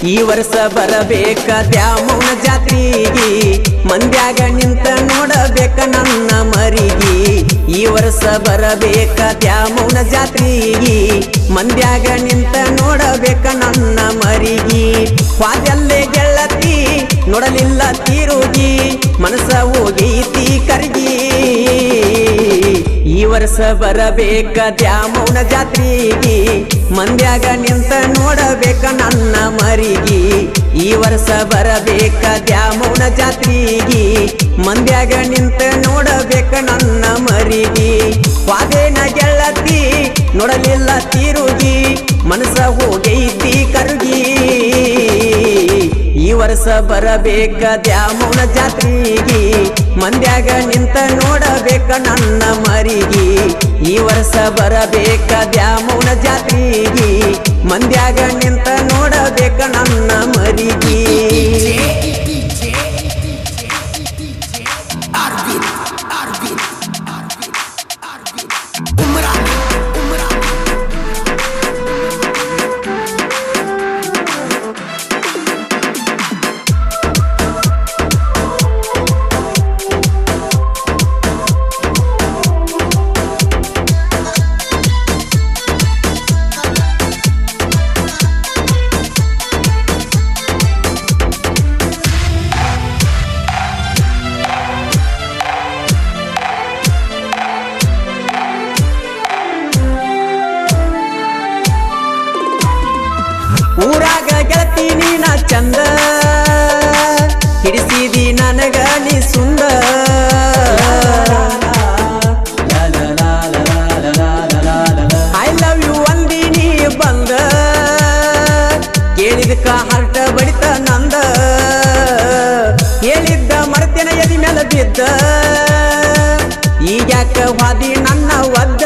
ಈ ವರ್ಷ ಬರಬೇಕ ದ್ಯಾಮವ್ವನ ಜಾತ್ರೆಗೆ ಮಂದ್ಯಾಗ ನಿಂತ ನೋಡಬೇಕ ನನ್ನ ಮರಿಗೆ ಈ ವರ್ಷ ಬರಬೇಕ ದ್ಯಾಮವ್ವನ ಜಾತ್ರೆಗೆ ಮಂದ್ಯಾಗ ನಿಂತ ನೋಡಬೇಕ ನನ್ನ ಮರಿಗೆ ವಾದಲ್ಲೇ ಗೆಳತಿ ನೋಡಲಿಲ್ಲ ತಿರುಗಿ ಮನಸ್ಸ ಹೋಗೈತಿ ಕರಗಿ ಈ ವರ್ಷ ಬರಬೇಕ ದ್ಯಾಮವ್ವನ ಜಾತ್ರೆಗೆ ಮಂದ್ಯಾಗ ನಿಂತ ನೋಡಬೇಕ ನನ್ನ ಮರಿಗೆ ಈ ವರ್ಷ ಬರಬೇಕ ದ್ಯಾಮವ್ವನ ಜಾತ್ರೆಗೆ ಮಂದ್ಯಾಗ ನಿಂತ ನೋಡಬೇಕ ನನ್ನ ಮರಿಗೆ ವಾದೇನ ಗೆಳತಿ ನೋಡಲಿಲ್ಲ ತಿರುಗಿ ಮನಸ್ಸ ಹೋಗೈತಿ ಕರುಗಿ ಈ ವರ್ಷ ಬರಬೇಕ ದ್ಯಾಮವ್ವನ ಜಾತ್ರೆಗೆ ಮಂದ್ಯಾಗ ನಿಂತ ನೋಡಬೇಕ ನನ್ನ ಮರಿಗೆ ಈ ವರ್ಷ ಬರಬೇಕ ದ್ಯಾಮವ್ವನ ಜಾತ್ರೆಗೆ ಮಂದ್ಯಾಗ ನಿಂತ ನೋಡಬೇಕ ನನ್ನ ಮರಿಗೆ ಊರಾಗ ಗೆಳತಿ ನೀನ ಚಂದ ಹಿಡಿಸಿದಿ ನನಗ ನೀ ಸುಂದ ಐ ಲವ್ ಯು ಅಂದಿ ನೀ ಬಂದ ಕೇಳಿದಕ್ಕ ಹರ್ಟ ಬಡಿತ ನಂದ ಹೇಳಿದ್ದ ಮರ್ತಿನ ಎದಿ ಮೇಲೆ ಬಿದ್ದ ಈಗ್ಯಾಕ ವಾದಿ ನನ್ನ ಒದ್ದ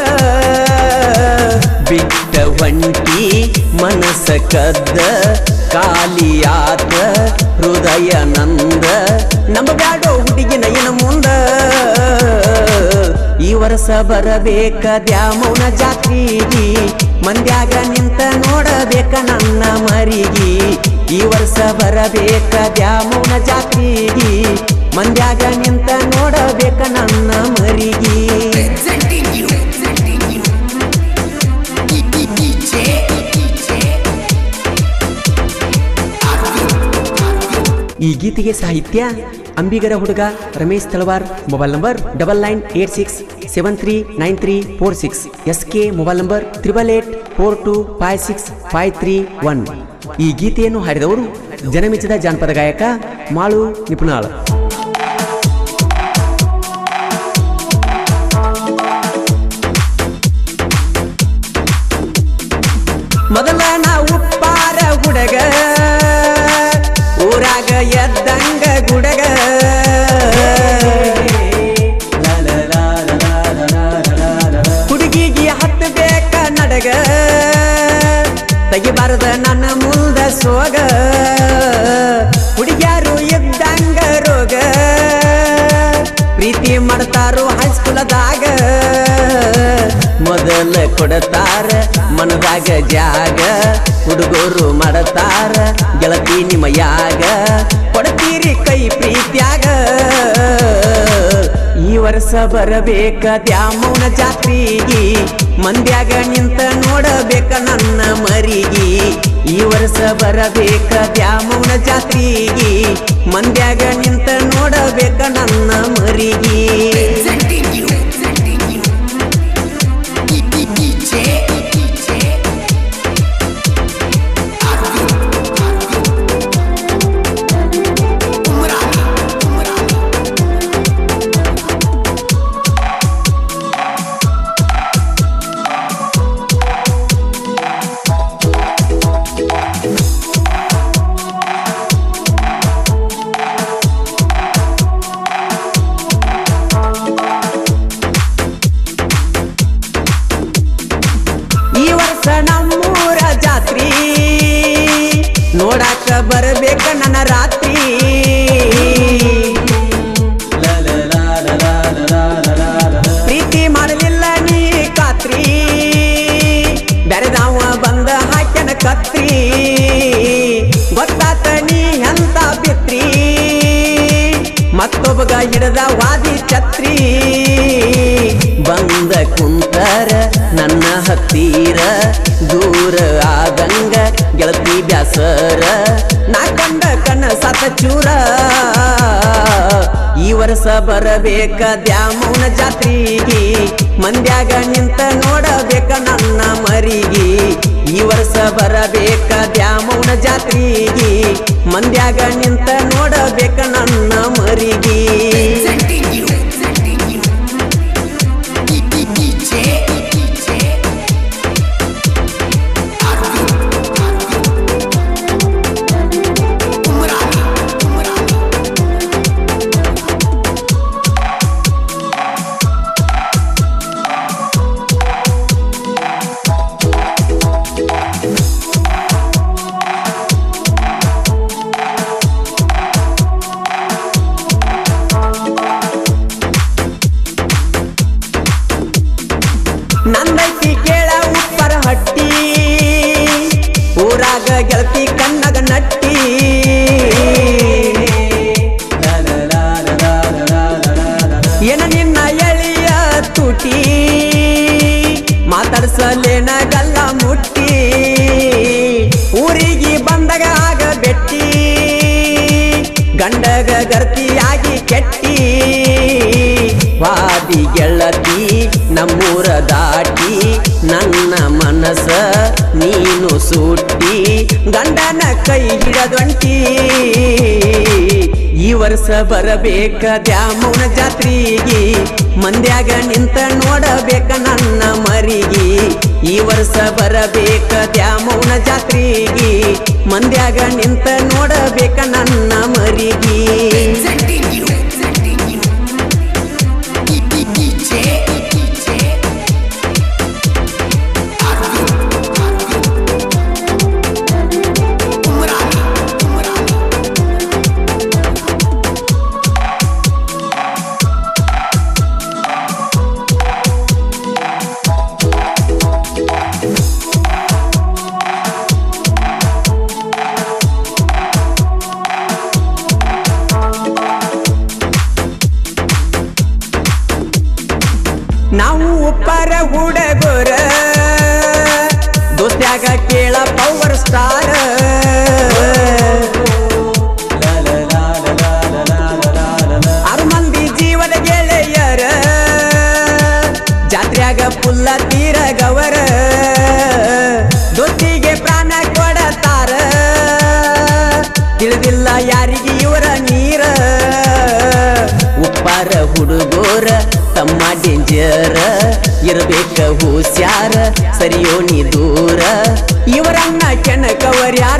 ಬಿಟ್ಟ ಒಂಟಿ ಮನಸ್ಸ ಕದ್ದ ಕಾಲಿಯಾತ ಹೃದಯ ನಂದ ನಮ್ಮ ಬ್ಯಾಡೋ ಹುಡುಗಿನ ಇನ ಮುಂದ ಈ ವರ್ಷ ಬರಬೇಕ ದ್ಯಾಮವ್ವನ ಜಾತ್ರೆಗೆ ಮಂದ್ಯಾಗ ನಿಂತ ನೋಡಬೇಕ ನನ್ನ ಮರಿಗೆ ಈ ವರ್ಷ ಬರಬೇಕ ದ್ಯಾಮವ್ವನ ಜಾತ್ರೆಗೆ ಮಂದ್ಯಾಗ ನಿಂತ ನೋಡಬೇಕ ನನ್ನ ಮರಿಗೆ Presenting you, presenting you, DJ, DJ, Arvind, Arvind. ಈ ಗೀತೆಗೆ ಸಾಹಿತ್ಯ ಅಂಬಿಗರ ಹುಡುಗ Ramesh Talawar mobile number double nine eight six seven three nine three four six S K mobile number triple eight four two five six five three one ಈ ಗೀತೆಯನ್ನು ಹಾಡಿದವರು ಜನಮೆಚ್ಚಿದ ಜಾನಪದ ಗಾಯಕ ಮಾಳು ನಿಪುಣಾಳ್ ಮೊದಲ ನಾ ಉಪ್ಪಾರ ಹುಡಗ ಊರಾಗ ಎದ್ದಂಗ ಗುಡಗ ಹುಡುಗಿಗೆ ಹತ್ತು ಬೇಕ ನಡಗ ತೆಗಿಬಾರದ ನನ್ನ ಮುಂದ ಸೋಗ ಹುಡುಗ್ಯಾರು ಇದ್ದಂಗ ರೋಗ ಪ್ರೀತಿ ಮಾಡ್ತಾರೋ ಹೈಸ್ಕೂಲದಾಗ ಮೊದಲ ಕೊಡತಾರ ಮನದಾಗ ಜಾಗ ಹುಡುಗರು ಮಾಡತಾರ ಗೆಳತಿ ನಿಮ್ಮ ಯಾಗ ಕೊಡ್ತೀರಿ ಕೈ ಪ್ರೀತ್ಯಾಗ ಈ ವರ್ಷ ಬರಬೇಕ ದ್ಯಾಮವ್ವನ ಜಾತ್ರೆಗೆ ಮಂದ್ಯಾಗ ನಿಂತ ನೋಡಬೇಕ ನನ್ನ ಮರಿಗೆ ಈ ವರ್ಷ ಬರಬೇಕ ದ್ಯಾಮವ್ವನ ಜಾತ್ರೆಗೆ ಮಂದ್ಯಾಗ ನಿಂತ ನೋಡಬೇಕ ನನ್ನ ಮರಿಗೆ Presenting you, presenting you, DJ, DJ, Arvind, Arvind. Umrani, Umrani. ಈ ವರ್ಷ ನಮ್ಮೂರ ಜಾತ್ರಿ ನೋಡಾಕ ಬರಬೇಕ ನನ್ನ ರಾತ್ರಿ ಪ್ರೀತಿ ಮಾಡಲಿಲ್ಲ ನೀ ಕಾತ್ರಿ ಬೆರೆದಾವ ಬಂದ ಹಾಕ್ಯನ ಕತ್ರಿ ಗೊತ್ತ ಹಿಡದ ವಾದಿ ಛತ್ರಿ ಬಂದ ಕುಂತರ ನನ್ನ ಹತ್ತೀರ ದೂರ ಆದಂಗ ಗೆಳತಿ ಬ್ಯಾಸರ ನಾ ಕಂಡ ಕಣ ಸತ ಚೂರ ಈ ವರ್ಷ ಬರಬೇಕ ದ್ಯಾಮೌನ ಜಾತ್ರಿಗಿ ಮಂದ್ಯಾಗ ನಿಂತ ನೋಡಬೇಕ ನನ್ನ ಮರಿಗಿ ಈ ವರ್ಷ ಬರಬೇಕ ದ್ಯಾಮೌನ ಜಾತ್ರಿಗಿ ಮಂದ್ಯಾಗ ನಿಂತ ನೋಡಬೇಕ ನನ್ನ ಮರಿಗಿ Presenting you. Presenting you. DJ. DJ. Arvind. Arvind. Umrani. Umrani. ನಂದೈತಿ ಕೇಳ ಉಪ್ಪರ ಹಟ್ಟಿ ಊರಾಗ ಗೆಳತಿ ಕಣ್ಣಗ ನಟ್ಟಿ ಏನ ನಿನ್ನ ಎಳಿಯ ತುಟಿ ಮಾತಾಡ್ಸಲೇನ ಗಲ್ಲ ಮುಟ್ಟಿ ಊರಿಗೆ ಬಂದಾಗ ಆಗ ಬೆಟ್ಟಿ ಗಂಡಗ ಗರ್ತಿಯಾಗಿ ಕೆಟ್ಟಿ ವಾದಿ ಗೆಳತಿ ನಮ್ಮೂರ ದಾಟಿ ನನ್ನ ಮನಸ್ಸ ನೀನು ಸುಟ್ಟಿ ಗಂಡನ ಕೈ ಹಿಡದೊಂಟಿ ಈ ವರ್ಷ ಬರಬೇಕ ದ್ಯಾಮೌನ ಜಾತ್ರಿಗಿ ಮಂದ್ಯಾಗ ನಿಂತ ನೋಡಬೇಕ ನನ್ನ ಮರಿಗಿ ಈ ವರ್ಷ ಬರಬೇಕ ದ್ಯಾಮೌನ ಜಾತ್ರಿಗಿ ಮಂದ್ಯಾಗ ನಿಂತ ನೋಡಬೇಕ ನನ್ನ ಮರಿಗಿ Presenting you. Presenting you. DJ. DJ. Arvind. Arvind. Umrani. Umrani. ನಾವು ಉಪ್ಪಾರ ಹುಡುಗರ ದೋಸ್ತ್ಯಾಗ ಕೇಳ ಪವರ್ ಸ್ಟಾರ್ ಆರು ಮಂದಿ ಜೀವದ ಗೆಳೆಯರ ಜಾತ್ರ್ಯಾಗ ಪುಲ್ಲ ತೀರ ಗವರ ದೋಸ್ತಿಗೆ ಪ್ರಾಣ ಕೊಡತಾರ ತಿಳಿದಿಲ್ಲ ಯಾರಿಗೆ ಇವರ ನೀರ ಉಪ್ಪಾರ ಹುಡುಗೋರ ತಮ್ಮ ಡೇಂಜರ ಇರಬೇಕ ಹುಷಾರ ಸರಿಯೋ ನೀ ದೂರ ಇವರನ್ನ ಕೆಣಕವರ್ಯಾರ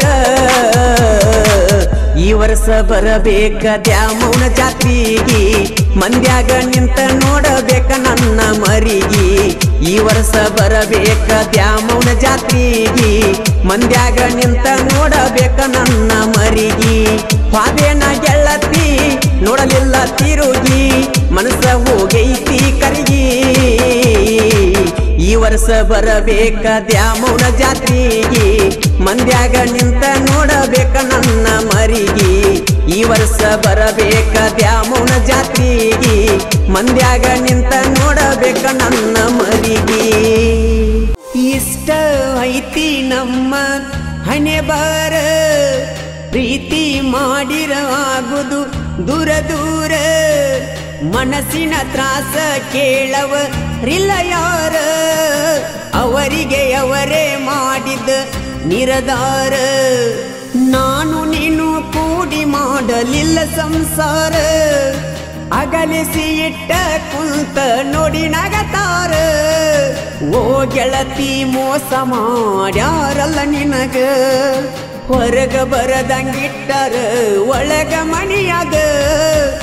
ಈ ವರ್ಷ ಬರಬೇಕ ದ್ಯಾಮೌನ ಜಾತ್ರಿಗಿ ಮಂದ್ಯಾಗ ನಿಂತ ನೋಡಬೇಕ ನನ್ನ ಮರಿಗಿ ಈ ವರ್ಷ ಬರಬೇಕ ದ್ಯಾಮೌನ ಜಾತ್ರಿಗಿ ಮಂದ್ಯಾಗ ನಿಂತ ನೋಡಬೇಕ ನನ್ನ ಮರಿಗಿ ಹಾದೇನ ಗೆಳತಿ ನೋಡಲಿಲ್ಲ ತಿರುಗಿ ಮನಸ್ಸ ಹೋಗೈತಿ ಕರಗಿ ಈ ವರ್ಷ ಬರಬೇಕ ದ್ಯಾಮೌನ ಜಾತ್ರಿಗಿ ಮಂದ್ಯಾಗ ನಿಂತ ನೋಡಬೇಕ ನನ್ನ ಮರಿಗಿ ಈ ವರ್ಷ ಬರಬೇಕ ದ್ಯಾಮೌನ ಜಾತ್ರಿಗಿ ಮಂದ್ಯಾಗ ನಿಂತ ನೋಡಬೇಕ ನನ್ನ ಮರಿಗಿ ಇಷ್ಟ ಐತಿ ನಮ್ಮ ಹಣೆ ಬಾರ ಪ್ರೀತಿ ಮಾಡಿರ ಆಗುದು ದೂರ ದೂರ ಮನಸ್ಸಿನ ತ್ರಾಸ ಕೇಳವ ರಿಲ್ಲ ಯಾರ ಅವರಿಗೆ ಅವರೇ ಮಾಡಿದ ನಿರದಾರ ನಾನು ನೀನು ಕೂಡಿ ಮಾಡಲಿಲ್ಲ ಸಂಸಾರ ಅಗಲಿಸಿ ಇಟ್ಟ ಕುಂತ ನೋಡಿ ನಗತಾರ ಓ ಗೆಳತಿ ಮೋಸ ಮಾಡ್ಯಾರಲ್ಲ ನಿನಗ ಹೊರಗ ಬರದಂಗಿಟ್ಟರ ಒಳಗ ಮಣಿಯಾಗ